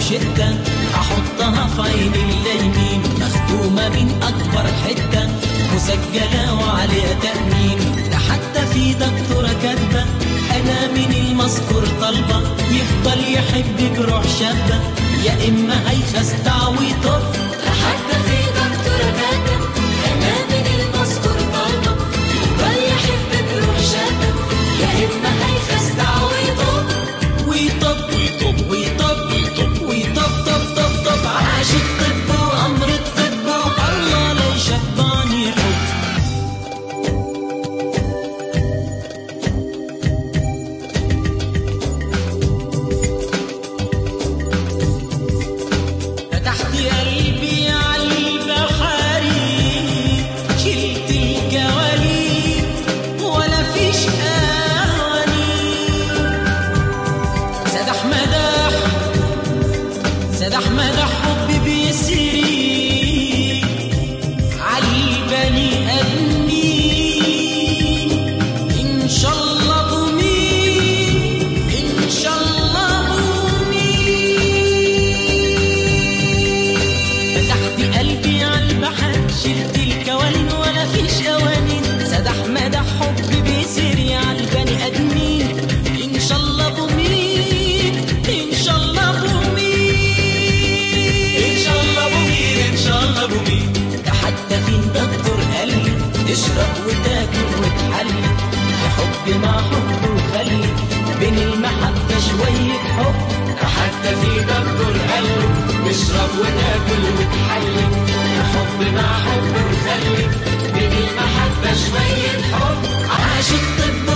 شئت احطها في عين اليمين مختومة من اكبر حتة مسجلة وعليها تأمين ده حتى في دكتورة كاتبة انا من المذكور طالبة يفضل يحب بروح شابة يا اما هيخستع ويطب حتى في دكتورة كاتبة أنا من المذكور طالبة يفضل يحب بروح شابة يا إما هيخستع ويطب ويطب ويطب ويطب ويطب ويطب طب طب طب عاش الطب وامر الطب والله لا يشبعني حب فتحت قلبي على البحاري شلت الجواليد ولا فيش اواني سدح مدح سدح مدح حبي بيسري عالبني ادمين ان شاء الله بومين ان شاء الله بومين فتحت قلبي على البحر شلت الكوالين ولا فيش اوانين سدح مدح حبي بيسري عالبني ادمين ان شاء الله بومين ان شاء الله بومين ان شاء الله بومين ان شاء الله بومين ده حتى في دكتور قال لي تشرب وتاكل وتحلي الحب مع حب وخلي بين المحبة شوية حب حتى في دكتور قال له اشرب وتاكل وتحلي حب مع حب وخلي بين المحبة شوية حب عاش الطب